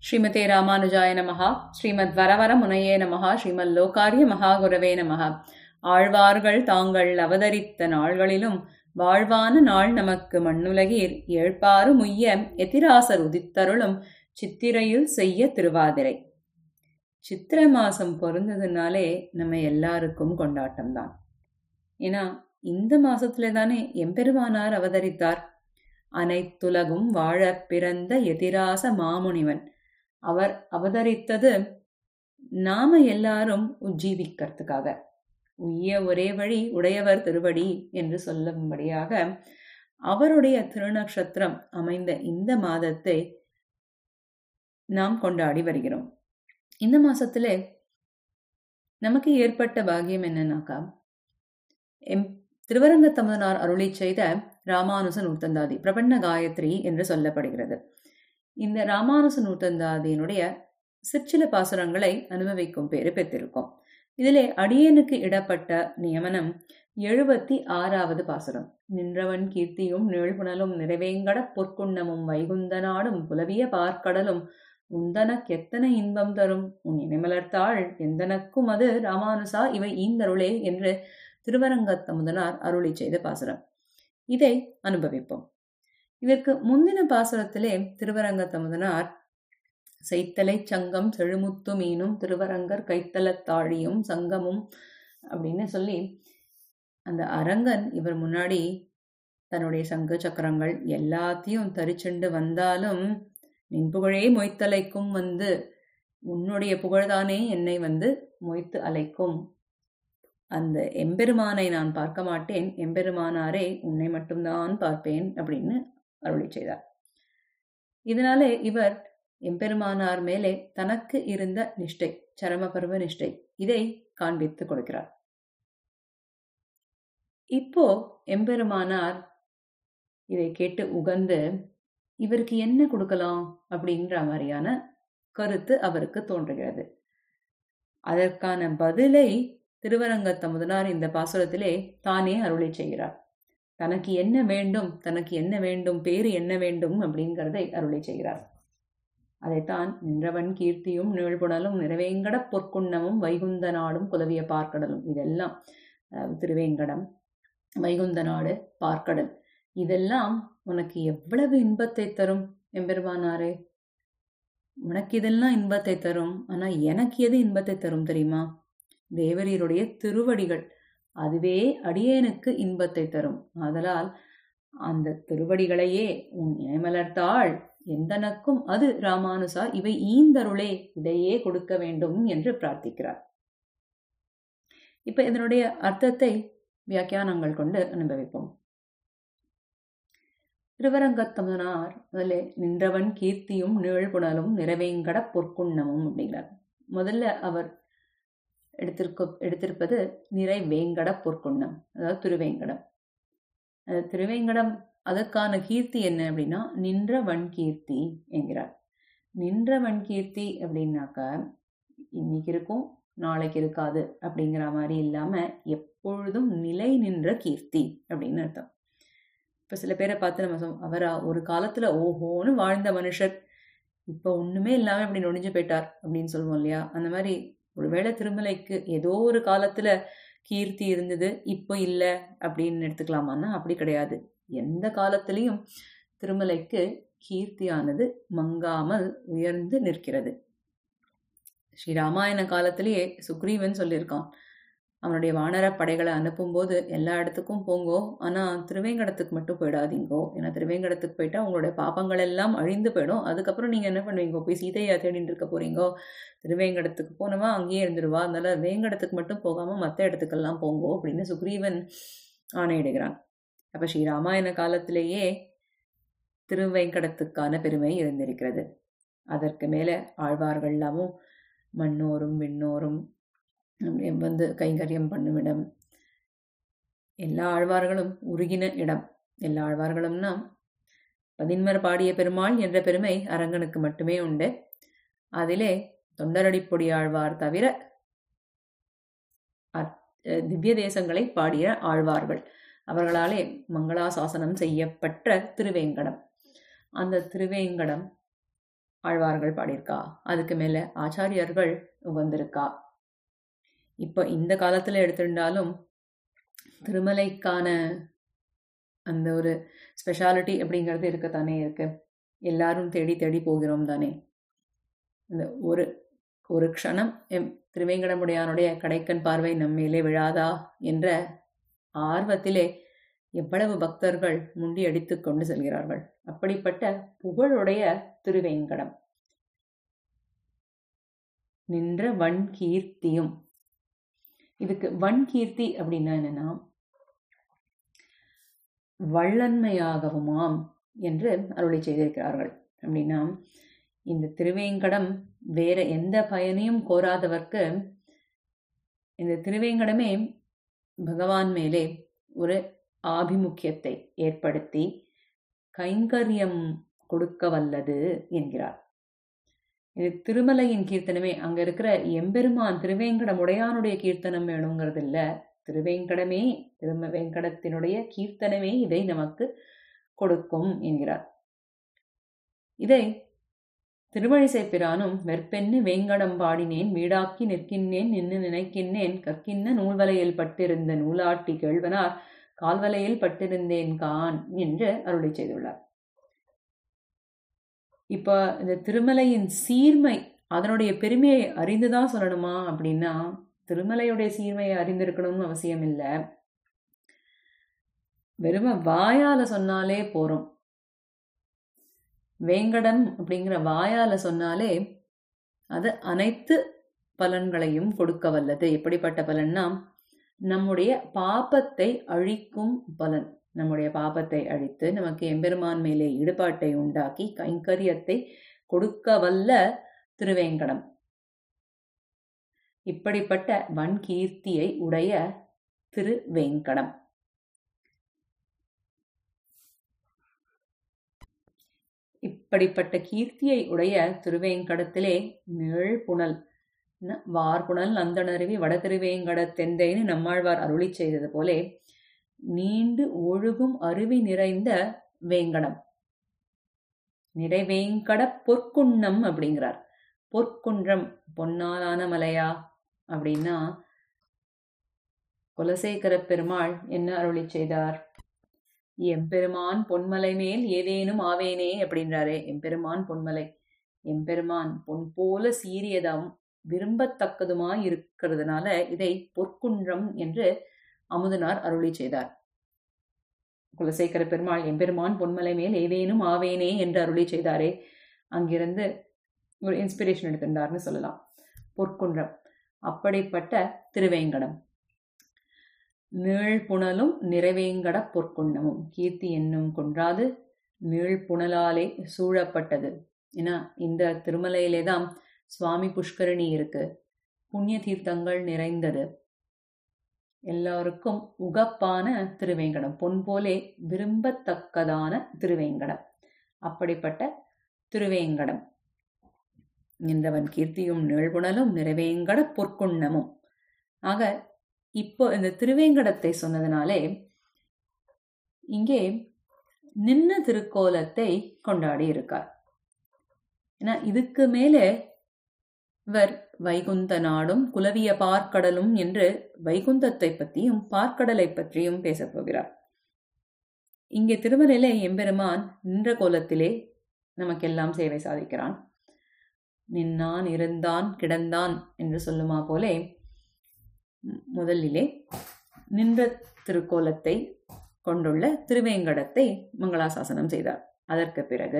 ஸ்ரீமதே ராமானுஜாய நமஹா ஸ்ரீமத் வரவர முனையே நமஹா ஸ்ரீமத் லோகாரிய மகாகுரவே நமஹா ஆழ்வார்கள் தாங்கள் அவதரித்த நாள்களிலும் வாழ்வான நாள் நமக்கு மண்ணுலகீர் ஏழ்பாறு முய்ய எதிராசர் உதித்தருளும் சித்திரையில் செய்ய திருவாதிரை சித்திரை மாசம் பொருந்ததுனாலே நம்ம எல்லாருக்கும் கொண்டாட்டம் தான் ஏன்னா இந்த மாசத்துல தானே எம்பெருமானார் அவதரித்தார் அனைத்துலகும் வாழ பிறந்த எதிராச மாமுனிவன் அவர் அவதரித்தது நாம எல்லாரும் உஜ்ஜீவிக்கிறதுக்காக உய்ய ஒரே வழி உடையவர் திருவடி என்று சொல்லும்படியாக அவருடைய திருநக்ஷத்திரம் அமைந்த இந்த மாதத்தை நாம் கொண்டாடி வருகிறோம் இந்த மாசத்துல நமக்கு ஏற்பட்ட பாகியம் என்னன்னாக்கா எம் திருவரங்க தமதனார் அருளி செய்த ராமானுச நூத்தந்தாதி பிரபண்ண காயத்ரி என்று சொல்லப்படுகிறது இந்த ராமானுச நூத்தந்தாதியினுடைய சிற்சில பாசுரங்களை அனுபவிக்கும் பேரு பெற்றிருக்கோம் இதிலே அடியனுக்கு இடப்பட்ட நியமனம் எழுபத்தி ஆறாவது பாசுரம் நின்றவன் கீர்த்தியும் நிழல்புணலும் நிறைவேங்கட பொற்குண்ணமும் வைகுந்த நாடும் புலவிய பார்க்கடலும் உந்தனக் எத்தனை இன்பம் தரும் உன் இணைமலர்த்தாள் எந்தனக்கும் அது ராமானுசா இவை ஈந்தருளே என்று திருவரங்கத்த முதனார் அருளி செய்த பாசுரம் இதை அனுபவிப்போம் இதற்கு முந்தின பாசுரத்திலே திருவரங்கத்த முதனார் செய்த்தலை சங்கம் செழுமுத்து மீனும் திருவரங்கர் கைத்தலத்தாழியும் சங்கமும் அப்படின்னு சொல்லி அந்த அரங்கன் இவர் முன்னாடி தன்னுடைய சங்க சக்கரங்கள் எல்லாத்தையும் தரிச்சுண்டு வந்தாலும் நின் புகழே மொய்த்தலைக்கும் வந்து உன்னுடைய புகழ்தானே என்னை வந்து மொய்த்து அலைக்கும் அந்த எம்பெருமானை நான் பார்க்க மாட்டேன் எம்பெருமானாரே உன்னை மட்டும்தான் பார்ப்பேன் அப்படின்னு அருளி செய்தார் இதனாலே இவர் எம்பெருமானார் மேலே தனக்கு இருந்த நிஷ்டை சரமபர்வ நிஷ்டை இதை காண்பித்து கொடுக்கிறார் இப்போ எம்பெருமானார் இதை கேட்டு உகந்து இவருக்கு என்ன கொடுக்கலாம் அப்படின்ற மாதிரியான கருத்து அவருக்கு தோன்றுகிறது அதற்கான பதிலை திருவரங்கத்த முதனார் இந்த பாசுரத்திலே தானே அருளை செய்கிறார் தனக்கு என்ன வேண்டும் தனக்கு என்ன வேண்டும் பேரு என்ன வேண்டும் அப்படிங்கிறதை அருளை செய்கிறார் அதைத்தான் நின்றவன் கீர்த்தியும் நிழல்புணலும் நிறைவேங்கட பொற்குண்ணமும் வைகுந்த நாடும் குலவிய பார்க்கடலும் இதெல்லாம் திருவேங்கடம் வைகுந்த நாடு பார்க்கடல் இதெல்லாம் உனக்கு எவ்வளவு இன்பத்தை தரும் எம்பெருமானாரே உனக்கு இதெல்லாம் இன்பத்தை தரும் ஆனா எனக்கு எது இன்பத்தை தரும் தெரியுமா தேவரீருடைய திருவடிகள் அதுவே அடியேனுக்கு இன்பத்தை தரும் ஆதலால் அந்த திருவடிகளையே உன் இணைமலர்த்தாள் எந்தனக்கும் அது ராமானுசா இவை ஈந்தருளே இதையே கொடுக்க வேண்டும் என்று பிரார்த்திக்கிறார் இப்ப இதனுடைய அர்த்தத்தை வியாக்கியானங்கள் கொண்டு அனுபவிப்போம் திருவரங்கத்தமனார் அதில் நின்றவன் கீர்த்தியும் நிழல்புணலும் நிறைவேங்கட பொற்குண்ணமும் அப்படிங்கிறார் முதல்ல அவர் எடுத்திருக்க எடுத்திருப்பது நிறை வேங்கட பொற்குண்ணம் அதாவது திருவேங்கடம் அது திருவேங்கடம் அதற்கான கீர்த்தி என்ன அப்படின்னா நின்ற வன் கீர்த்தி என்கிறார் நின்ற வன் கீர்த்தி அப்படின்னாக்கா இன்னைக்கு இருக்கும் நாளைக்கு இருக்காது அப்படிங்கிற மாதிரி இல்லாம எப்பொழுதும் நிலை நின்ற கீர்த்தி அப்படின்னு அர்த்தம் இப்ப சில பேரை பார்த்து நம்ம சொல் அவரா ஒரு காலத்துல ஓஹோன்னு வாழ்ந்த மனுஷர் இப்ப ஒண்ணுமே இல்லாம இப்படி நொடிஞ்சு போயிட்டார் அப்படின்னு சொல்லுவோம் இல்லையா அந்த மாதிரி ஒருவேளை திருமலைக்கு ஏதோ ஒரு காலத்துல கீர்த்தி இருந்தது இப்போ இல்லை அப்படின்னு எடுத்துக்கலாமான்னா அப்படி கிடையாது எந்த காலத்திலையும் திருமலைக்கு கீர்த்தியானது மங்காமல் உயர்ந்து நிற்கிறது ஸ்ரீ ராமாயண காலத்திலேயே சுக்ரீவன் சொல்லியிருக்கான் அவனுடைய வானர படைகளை அனுப்பும்போது எல்லா இடத்துக்கும் போங்கோ ஆனால் திருவேங்கடத்துக்கு மட்டும் போயிடாதீங்கோ ஏன்னா திருவேங்கடத்துக்கு போயிட்டா உங்களுடைய பாப்பங்கள் எல்லாம் அழிந்து போயிடும் அதுக்கப்புறம் நீங்கள் என்ன பண்ணுவீங்க போய் சீதையா தேடிட்டு இருக்க போறீங்கோ திருவேங்கடத்துக்கு போனவா அங்கேயே இருந்துருவா அதனால வேங்கடத்துக்கு மட்டும் போகாமல் மற்ற இடத்துக்கெல்லாம் போங்கோ அப்படின்னு சுக்ரீவன் ஆணையிடுகிறான் அப்போ ஸ்ரீ ராமாயண காலத்திலேயே திருவேங்கடத்துக்கான பெருமை இருந்திருக்கிறது அதற்கு மேலே ஆழ்வார்கள் எல்லாமும் மண்ணோரும் விண்ணோரும் வந்து கைங்கரியம் பண்ணுமிடம் எல்லா ஆழ்வார்களும் உருகின இடம் எல்லா ஆழ்வார்களும்னா பதின்மர் பாடிய பெருமாள் என்ற பெருமை அரங்கனுக்கு மட்டுமே உண்டு அதிலே தொண்டரடிப்பொடி ஆழ்வார் தவிர திவ்ய தேசங்களை பாடிய ஆழ்வார்கள் அவர்களாலே மங்களாசாசனம் செய்யப்பட்ட திருவேங்கடம் அந்த திருவேங்கடம் ஆழ்வார்கள் பாடியிருக்கா அதுக்கு மேல ஆச்சாரியர்கள் வந்திருக்கா இப்போ இந்த காலத்துல எடுத்திருந்தாலும் திருமலைக்கான அந்த ஒரு ஸ்பெஷாலிட்டி அப்படிங்கிறது இருக்கத்தானே இருக்கு எல்லாரும் தேடி தேடி போகிறோம் தானே இந்த ஒரு ஒரு க்ஷணம் எம் திருவேங்கடமுடையானுடைய கடைக்கன் பார்வை நம்மேலே விழாதா என்ற ஆர்வத்திலே எவ்வளவு பக்தர்கள் முண்டி அடித்துக் கொண்டு செல்கிறார்கள் அப்படிப்பட்ட புகழுடைய திருவேங்கடம் நின்ற வன் கீர்த்தியும் இதுக்கு வன் கீர்த்தி அப்படின்னா என்னன்னா வள்ளன்மையாகவுமாம் என்று அருளை செய்திருக்கிறார்கள் அப்படின்னா இந்த திருவேங்கடம் வேற எந்த பயனையும் கோராதவர்க்கு இந்த திருவேங்கடமே பகவான் மேலே ஒரு ஆபிமுக்கியத்தை ஏற்படுத்தி கைங்கரியம் கொடுக்க வல்லது என்கிறார் இது திருமலையின் கீர்த்தனமே அங்க இருக்கிற எம்பெருமான் திருவேங்கடம் உடையானுடைய கீர்த்தனம் வேணுங்கிறது இல்ல திருவேங்கடமே திரும வேங்கடத்தினுடைய கீர்த்தனமே இதை நமக்கு கொடுக்கும் என்கிறார் இதை திருவழிசை பிரானும் வெற்பென்னு வேங்கடம் பாடினேன் வீடாக்கி நிற்கின்றேன் நின்று நினைக்கின்றேன் கற்கின்ன நூல்வலையில் பட்டிருந்த நூலாட்டி கேழ்வனார் கால்வலையில் பட்டிருந்தேன் கான் என்று அருளை செய்துள்ளார் இப்ப இந்த திருமலையின் சீர்மை அதனுடைய பெருமையை அறிந்துதான் சொல்லணுமா அப்படின்னா திருமலையுடைய சீர்மையை அறிந்திருக்கணும்னு அவசியம் இல்லை வெறும வாயால சொன்னாலே போறோம் வேங்கடம் அப்படிங்கிற வாயால சொன்னாலே அது அனைத்து பலன்களையும் கொடுக்க வல்லது எப்படிப்பட்ட பலன்னா நம்முடைய பாபத்தை அழிக்கும் பலன் நம்முடைய பாபத்தை அழித்து நமக்கு எம்பெருமான் மேலே ஈடுபாட்டை உண்டாக்கி கைங்கரியத்தை கொடுக்க வல்ல திருவேங்கடம் இப்படிப்பட்ட வன்கீர்த்தியை உடைய திருவேங்கடம் இப்படிப்பட்ட கீர்த்தியை உடைய திருவேங்கடத்திலே நிழல்புணல் வார்புணல் நந்தனருவி வடதிருவேங்கடத்தெந்தைன்னு நம்மாழ்வார் அருளி செய்தது போலே நீண்டு ஒழுகும் அருவி நிறைந்த வேங்கடம் நிறைவேங்கட பொற்குன்னம் அப்படிங்கிறார் பொற்குன்றம் பொன்னாலான மலையா அப்படின்னா குலசேகர பெருமாள் என்ன அருளி செய்தார் எம்பெருமான் பொன்மலை மேல் ஏதேனும் ஆவேனே அப்படின்றாரே எம்பெருமான் பொன்மலை எம்பெருமான் பொன் போல சீரியதாம் விரும்பத்தக்கதுமாய் இருக்கிறதுனால இதை பொற்குன்றம் என்று அமுதனார் அருளி செய்தார் குலசேகர பெருமாள் எம்பெருமான் பொன்மலை மேல் ஏதேனும் ஆவேனே என்று அருளி செய்தாரே அங்கிருந்து ஒரு இன்ஸ்பிரேஷன் எடுத்திருந்தார்னு சொல்லலாம் பொற்குன்றம் அப்படிப்பட்ட திருவேங்கடம் நீழ்புணலும் நிறைவேங்கட பொற்குன்னமும் கீர்த்தி என்னும் கொன்றாது நீழ்புணலாலே சூழப்பட்டது ஏன்னா இந்த திருமலையிலே தான் சுவாமி புஷ்கரணி இருக்கு புண்ணிய தீர்த்தங்கள் நிறைந்தது எல்லாருக்கும் உகப்பான திருவேங்கடம் பொன் போலே விரும்பத்தக்கதான திருவேங்கடம் அப்படிப்பட்ட திருவேங்கடம் என்றவன் கீர்த்தியும் நிழ்புணலும் நிறைவேங்கட பொற்குன்னமும் ஆக இப்போ இந்த திருவேங்கடத்தை சொன்னதுனாலே இங்கே நின்ன திருக்கோலத்தை கொண்டாடி இருக்கார் ஏன்னா இதுக்கு மேலே இவர் வைகுந்த நாடும் குலவிய பார்க்கடலும் என்று வைகுந்தத்தை பற்றியும் பார்க்கடலை பற்றியும் பேசப் போகிறார் இங்கே திருமலையிலே எம்பெருமான் நின்ற கோலத்திலே நமக்கெல்லாம் சேவை சாதிக்கிறான் நின்னான் இருந்தான் கிடந்தான் என்று சொல்லுமா போலே முதலிலே நின்ற திருக்கோலத்தை கொண்டுள்ள திருவேங்கடத்தை மங்களாசாசனம் செய்தார் அதற்கு பிறகு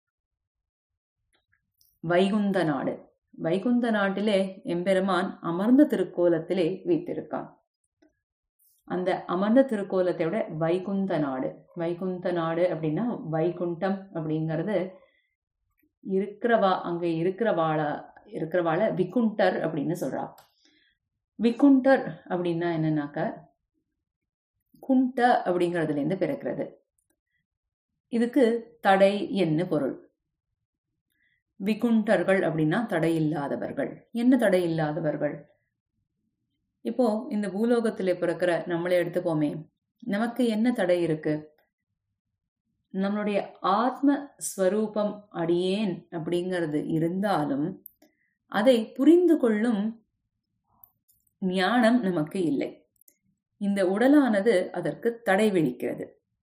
வைகுந்த நாடு வைகுந்த நாட்டிலே எம்பெருமான் அமர்ந்த திருக்கோலத்திலே வீத்திருக்கான் அந்த அமர்ந்த திருக்கோலத்தை விட வைகுந்த நாடு வைகுந்த நாடு அப்படின்னா வைகுண்டம் அப்படிங்கிறது இருக்கிறவா அங்க இருக்கிறவாள இருக்கிறவாள விகுண்டர் அப்படின்னு சொல்றா விகுண்டர் அப்படின்னா என்னன்னாக்க குண்ட அப்படிங்கிறதுல இருந்து பிறக்கிறது இதுக்கு தடை என்ன பொருள் விகுண்டர்கள் அப்படின்னா தடை இல்லாதவர்கள் என்ன தடை இல்லாதவர்கள் இப்போ இந்த பூலோகத்திலே பிறக்கிற நம்மளே எடுத்துப்போமே நமக்கு என்ன தடை இருக்கு நம்மளுடைய ஆத்ம ஸ்வரூபம் அடியேன் அப்படிங்கிறது இருந்தாலும் அதை புரிந்து கொள்ளும் ஞானம் நமக்கு இல்லை இந்த உடலானது அதற்கு தடை விழிக்கிறது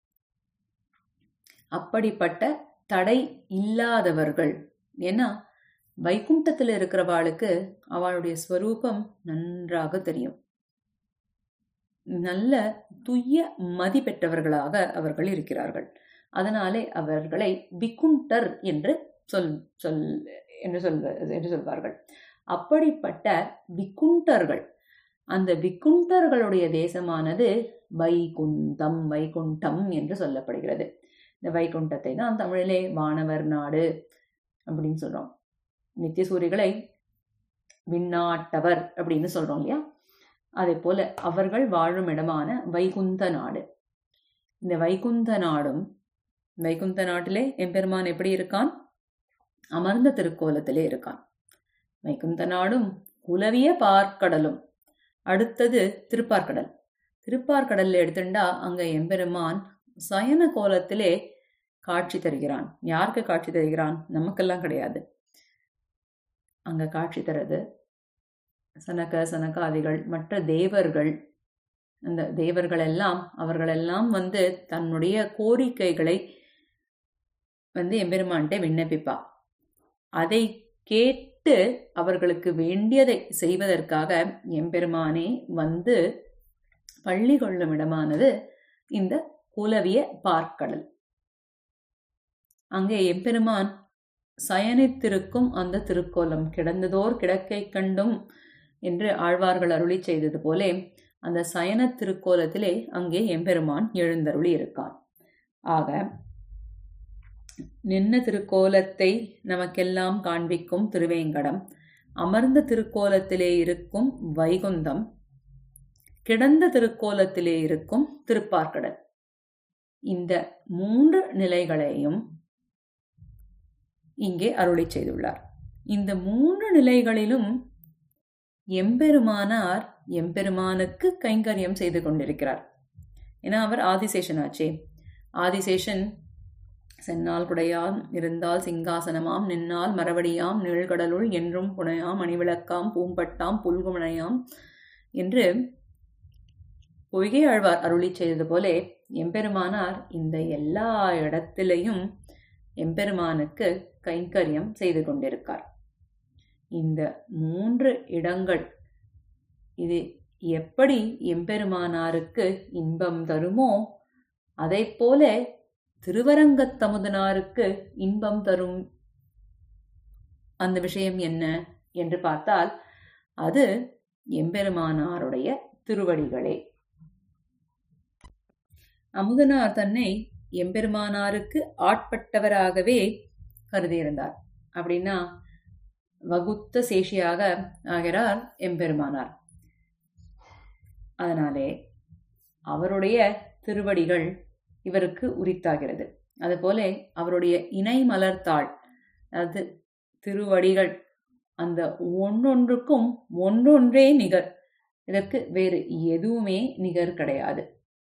அப்படிப்பட்ட தடை இல்லாதவர்கள் ஏன்னா வைகுண்டத்தில் இருக்கிறவாளுக்கு அவளுடைய ஸ்வரூபம் நன்றாக தெரியும் நல்ல துய்ய மதி பெற்றவர்களாக அவர்கள் இருக்கிறார்கள் அதனாலே அவர்களை விக்குண்டர் என்று சொல் சொல் என்று சொல்வ என்று சொல்வார்கள் அப்படிப்பட்ட விக்குண்டர்கள் அந்த விக்குண்டர்களுடைய தேசமானது வைகுந்தம் வைகுண்டம் என்று சொல்லப்படுகிறது இந்த வைகுண்டத்தை தான் தமிழிலே வானவர் நாடு அப்படின்னு சொல்றோம் நித்தியசூரிகளை விண்ணாட்டவர் அப்படின்னு சொல்றோம் இல்லையா அதே போல அவர்கள் வாழும் இடமான வைகுந்த நாடு இந்த வைகுந்த நாடும் வைகுந்த நாட்டிலே எம்பெருமான் எப்படி இருக்கான் அமர்ந்த திருக்கோலத்திலே இருக்கான் வைகுந்த நாடும் குலவிய பார்க்கடலும் அடுத்தது திருப்பார்கடல் திருப்பார்கடல்ல எடுத்துட்டா அங்க எம்பெருமான் சயன கோலத்திலே காட்சி தருகிறான் யாருக்கு காட்சி தருகிறான் நமக்கெல்லாம் கிடையாது அங்க காட்சி தரது சனக சனகாதிகள் மற்ற தேவர்கள் அந்த தேவர்கள் எல்லாம் அவர்களெல்லாம் வந்து தன்னுடைய கோரிக்கைகளை வந்து எம்பெருமான்கிட்ட விண்ணப்பிப்பா அதை கேட்டு அவர்களுக்கு வேண்டியதை செய்வதற்காக எம்பெருமானே வந்து பள்ளி கொள்ளும் இடமானது இந்த குலவிய பார்க்கடல் அங்கே எம்பெருமான் சயனித்திருக்கும் அந்த திருக்கோலம் கிடந்ததோர் கிடக்கை கண்டும் என்று ஆழ்வார்கள் அருளி செய்தது போலே அந்த சயன திருக்கோலத்திலே அங்கே எம்பெருமான் எழுந்தருளி இருக்கான் ஆக நின்ன திருக்கோலத்தை நமக்கெல்லாம் காண்பிக்கும் திருவேங்கடம் அமர்ந்த திருக்கோலத்திலே இருக்கும் வைகுந்தம் கிடந்த திருக்கோலத்திலே இருக்கும் திருப்பார்கடல் இந்த மூன்று நிலைகளையும் இங்கே அருளி செய்துள்ளார் இந்த மூன்று நிலைகளிலும் எம்பெருமானார் எம்பெருமானுக்கு கைங்கரியம் செய்து கொண்டிருக்கிறார் ஏன்னா அவர் ஆதிசேஷன் ஆச்சே ஆதிசேஷன் சென்னால் குடையாம் இருந்தால் சிங்காசனமாம் நின்னால் மரவடியாம் நிழல்கடலுள் என்றும் புனையாம் அணிவிளக்காம் பூம்பட்டாம் புல்குமனையாம் என்று பொய்கை ஆழ்வார் அருளி செய்தது போலே எம்பெருமானார் இந்த எல்லா இடத்திலையும் எம்பெருமானுக்கு கைங்கரியம் செய்து கொண்டிருக்கார் இந்த மூன்று இடங்கள் இது எப்படி எம்பெருமானாருக்கு இன்பம் தருமோ அதை போல திருவரங்கத்தமுதனாருக்கு இன்பம் தரும் அந்த விஷயம் என்ன என்று பார்த்தால் அது எம்பெருமானாருடைய திருவடிகளே அமுதனார் தன்னை எம்பெருமானாருக்கு ஆட்பட்டவராகவே கருதியிருந்தார் அப்படின்னா வகுத்த சேஷியாக ஆகிறார் எம்பெருமானார் அதனாலே அவருடைய திருவடிகள் இவருக்கு உரித்தாகிறது அதுபோல அவருடைய இணை மலர்த்தாள் அதாவது திருவடிகள் அந்த ஒன்றொன்றுக்கும் ஒன்றொன்றே நிகர் இதற்கு வேறு எதுவுமே நிகர் கிடையாது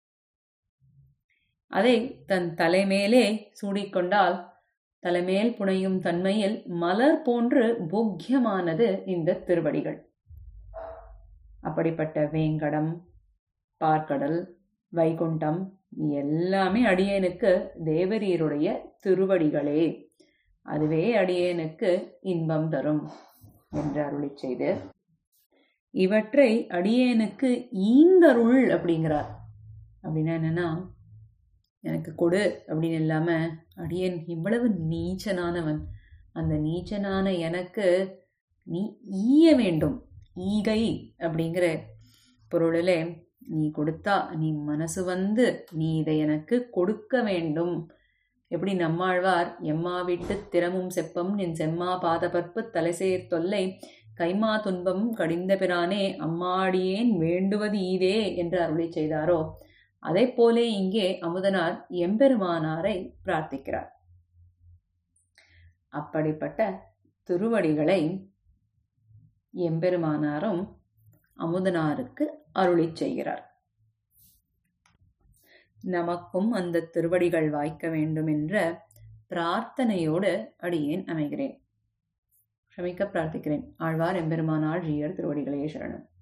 அதை தன் தலைமேலே சூடிக்கொண்டால் தலைமேல் புனையும் தன்மையில் மலர் போன்று போக்கியமானது இந்த திருவடிகள் அப்படிப்பட்ட வேங்கடம் பார்க்கடல் வைகுண்டம் எல்லாமே அடியேனுக்கு தேவரீருடைய திருவடிகளே அதுவே அடியேனுக்கு இன்பம் தரும் என்று அருளி செய்து இவற்றை அடியேனுக்கு ஈந்தருள் அப்படிங்கிறார் அப்படின்னா என்னன்னா எனக்கு கொடு அப்படின்னு இல்லாம அடியேன் இவ்வளவு நீச்சனானவன் அந்த நீச்சனான எனக்கு நீ ஈய வேண்டும் ஈகை அப்படிங்கிற பொருளிலே நீ கொடுத்தா நீ மனசு வந்து நீ இதை எனக்கு கொடுக்க வேண்டும் எப்படி நம்மாழ்வார் எம்மா விட்டு திறமும் செப்பம் நின் செம்மா பாதபற்பு தலைசேர் தொல்லை கைமா துன்பம் கடிந்த பிரானே அம்மாடியேன் வேண்டுவது ஈதே என்று அருளி செய்தாரோ அதை போலே இங்கே அமுதனார் எம்பெருமானாரை பிரார்த்திக்கிறார் அப்படிப்பட்ட திருவடிகளை எம்பெருமானாரும் அமுதனாருக்கு அருளி செய்கிறார் நமக்கும் அந்த திருவடிகள் வாய்க்க வேண்டும் என்ற பிரார்த்தனையோடு அடியேன் அமைகிறேன் க்ஷமிக்க பிரார்த்திக்கிறேன் ஆழ்வார் எம்பெருமானார் ஜீயர் திருவடிகளே சரணம்